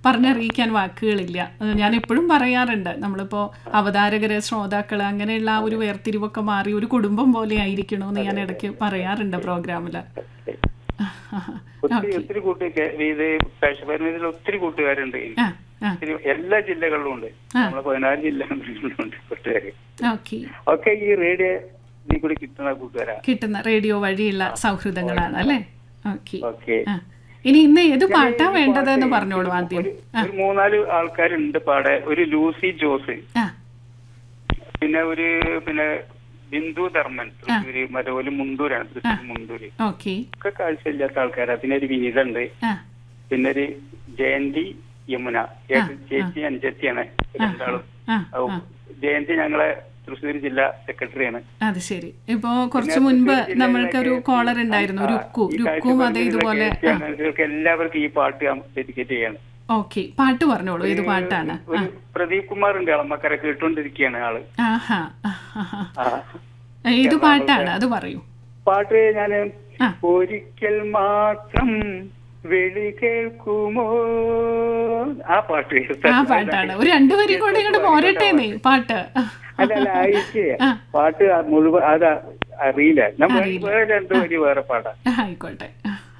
പറഞ്ഞറിയിക്കാൻ വാക്കുകളില്ല അത് ഞാൻ എപ്പോഴും പറയാറുണ്ട് നമ്മളിപ്പോൾ അവതാരകര് ശ്രോതാക്കള് അങ്ങനെയുള്ള ആ ഒരു വേർതിരിവൊക്കെ മാറി ഒരു കുടുംബം പോലെ ആയിരിക്കണമെന്ന് ഞാൻ ഇടയ്ക്ക് പറയാറുണ്ട് പ്രോഗ്രാമിൽ ഒത്തിരി ഒത്തിരി കൂട്ടുകാർ ഇത് പേശപരിമിതിയിൽ ഒത്തിരി കൂട്ടുകാരുണ്ട് ആ ആ ഒത്തിരി എല്ലാ ജില്ലകളിലും ഉണ്ട് നമ്മളെ പതിനാറ് ജില്ലകളിലുണ്ട് കൂട്ടുകാര് ഓക്കെ ഒക്കെ ഈ റേഡിയോ ഇതിൽ കൂടി കിട്ടുന്ന കൂട്ടുകാരാ കിട്ടുന്ന റേഡിയോ വഴിയുള്ള സൗഹൃദങ്ങളാണ് അല്ലേ ഓക്കെ ഓക്കെ ആ ഇനി ഇന്ന് ഏത് പാട്ടാ വേണ്ടതെന്ന് പറഞ്ഞോളൂ ആദ്യം ഒരു ഒരു മൂന്നാല് ആൾക്കാരുണ്ട് പാടെ ഒരു ലൂസി ജോസ് ആ പിന്നെ ഒരു പിന്നെ ബിന്ദു ധർമ്മൻ തൃശ്ശൂര് മറ്റേ ഒരു മുണ്ടൂരാണ് തൃശ്ശൂർ മുണ്ടൂര് ഓക്കെ ഒക്കെ കാഴ്ചയില്ലാത്ത ആൾക്കാരാ പിന്നെ ഒരു വിനീത ഉണ്ട് ആ പിന്നെ ഒരു ജയന്തി യമുന ഏത് ചേച്ചി അനുജത്തിയാണ് രണ്ടാളും ആ ഔ, ജയന്തി ഞങ്ങളെ തൃശ്ശൂർ ജില്ലാ സെക്രട്ടറിയാണ് അത് ശരി ഇപ്പോ കുറച്ചു മുൻപ് നമ്മൾക്കൊരു കോളർ ഉണ്ടായിരുന്നു രുക്കു ഈ രുക്കും അതേ ഇതുപോലെ കാഴ്ചപ്പാടിലേക്ക് എല്ലാവർക്കും ഈ പാട്ട് ഡെഡിക്കേറ്റ് ചെയ്യാണ് ഓക്കെ പാട്ട് പറഞ്ഞോളൂ ഏത് പാട്ടാണ് ഒരു പ്രദീപ് കുമാർ ഉണ്ട് അളമക്കര കേട്ടുകൊണ്ടിരിക്കുകയാണ് ആള് ആഹാ ആഹാ. ആ. ഏത് പാട്ടാണ് അത് പറയൂ പാട്ട് ഞാൻ ആ. ഒരിക്കൽ മാത്രം വെളി കേൾക്കുമോ ആ പാട്ട് ആ പാട്ടാണ് ഒരു രണ്ടുപേരും കൂടെ ഇങ്ങോട്ട് പോരട്ടേന്നേ പാട്ട് അല്ല അല്ല അയച്ച് ആ. പാട്ട് മുഴുവൻ അത് അറിയില്ല നമ്മൾ വേറെ രണ്ടു വരി വേറെ പാടാ ആയിക്കോട്ടെ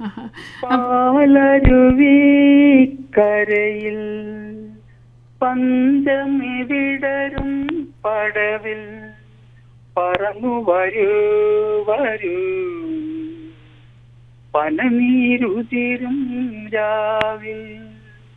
പാലരുവി കരയിൽ പഞ്ചമി വിടരും പടവിൽ പറന്നു വരൂ വരൂ പനനീരുതിരും രാവിൽ